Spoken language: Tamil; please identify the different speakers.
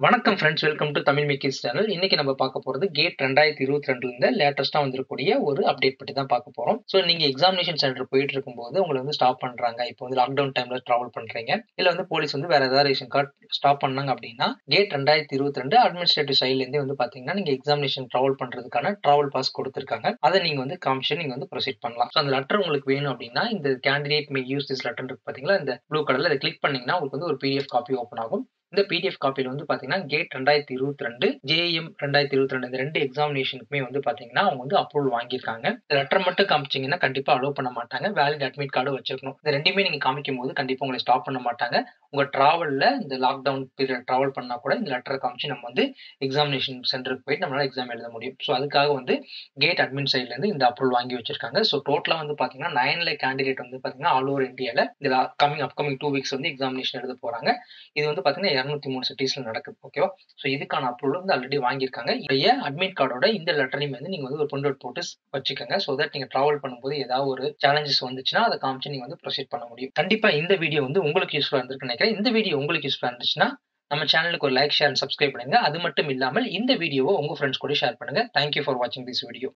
Speaker 1: வணக்கம் ஃப்ரெண்ட்ஸ் வெல்கம் டு தமிழ் மேக்கிஸ் சேனல் இன்னைக்கு நம்ம பார்க்க போறது கேட் ரெண்டாயிரத்தி இருபத்தி ரெண்டுல இருந்து லேட்டஸ்டா வந்திருக்கக்கூடிய ஒரு அப்டேட் பற்றி தான் பார்க்க போறோம் ஸோ நீங்க எக்ஸாமினேஷன் சென்டர் போயிட்டு இருக்கும்போது உங்களை வந்து ஸ்டாப் பண்றாங்க இப்போ வந்து லாக்டவுன் டைம்ல டிராவல் பண்றீங்க இல்ல வந்து போலீஸ் வந்து வேற ஏதாவது ரேஷன் கார்டு ஸ்டாப் பண்ணாங்க அப்படின்னா கேட் ரெண்டாயிரத்தி இருபத்தி ரெண்டு அட்மினிஸ்ட்ரேட்டிவ் சைட்ல இருந்தே வந்து பாத்தீங்கன்னா நீங்க எக்ஸாமினேஷன் டிராவல் பண்றதுக்கான டிராவல் பாஸ் கொடுத்துருக்காங்க அதை நீங்க வந்து காமிச்சு நீங்க வந்து ப்ரொசீட் பண்ணலாம் ஸோ அந்த லெட்டர் உங்களுக்கு வேணும் அப்படின்னா இந்த candidate may use this letter இருக்கு பாத்தீங்களா இந்த ப்ளூ கலர்ல இதை கிளிக் பண்ணீங்கன்னா உங்களுக்கு வந்து ஒரு பிடிஎஃப் காப்பி ஓப்பன் ஆகும் இந்த பிடிஎஃப் காப்பியில் வந்து பார்த்தீங்கன்னா கேட் ரெண்டாயிரத்தி இருபத்தி ரெண்டு ஜேஎம் ரெண்டாயிரத்தி இருபத்தி ரெண்டு இந்த ரெண்டு எக்ஸாமினேஷனுக்குமே வந்து பார்த்தீங்கன்னா அவங்க வந்து அப்ரூவல் வாங்கியிருக்காங்க லெட்டர் மட்டும் காமிச்சிங்கன்னா கண்டிப்பாக அலோவ் பண்ண மாட்டாங்க வேலிட் அட்மிட் கார்டு வச்சிருக்கணும் இந்த ரெண்டுமே நீங்கள் காமிக்கும் போது கண்டிப்பாக உங்களை ஸ்டாப் பண்ண மாட்டாங்க உங்கள் ட்ராவலில் இந்த லாக்டவுன் பீரியட் ட்ராவல் பண்ணால் கூட இந்த லெட்டரை காமிச்சு நம்ம வந்து எக்ஸாமினேஷன் சென்டருக்கு போயிட்டு நம்மளால எக்ஸாம் எழுத முடியும் ஸோ அதுக்காக வந்து கேட் அட்மின் சைட்லேருந்து இந்த அப்ரூவல் வாங்கி வச்சிருக்காங்க ஸோ டோட்டலாக வந்து பார்த்தீங்கன்னா நைன் லே கேண்டிடேட் வந்து பார்த்தீங்கன்னா ஆல் ஓவர் இந்தியாவில் இந்த கமிங் அப்கமிங் டூ வீக்ஸ் வந்து எக்ஸாமினேஷன் எழுத போகிறாங்க இது வந்து பார்த்தீங்கன்னா இரநூத்தி மூணு சிட்டிஸ்ல நடக்குது ஓகேவா ஸோ இதுக்கான அப்ரூவல் வந்து ஆல்ரெடி வாங்கியிருக்காங்க இதைய அட்மிட் கார்டோட இந்த லெட்டரையும் வந்து நீங்க வந்து ஒரு பிரிண்ட் அவுட் போட்டு வச்சுக்கோங்க ஸோ தட் நீங்க டிராவல் பண்ணும்போது ஏதாவது ஒரு சேலஞ்சஸ் வந்துச்சுன்னா அதை காமிச்சு நீங்க வந்து ப்ரொசீட் பண்ண முடியும் கண்டிப்பா இந்த வீடியோ வந்து உங்களுக்கு யூஸ்ஃபுல்லா இருந்திருக்கு நினைக்கிறேன் இந்த வீடியோ உங்களுக்கு யூஸ்ஃபுல்லா இருந்துச்சுன்னா நம்ம சேனலுக்கு ஒரு லைக் ஷேர் சப்ஸ்கிரைப் பண்ணுங்க அது மட்டும் இல்லாமல் இந்த வீடியோவை உங்க ஃப்ரெண்ட்ஸ் கூட ஷேர் பண்ணுங்க தேங்க்யூ ஃபார் வாட்சிங் திஸ் வீடியோ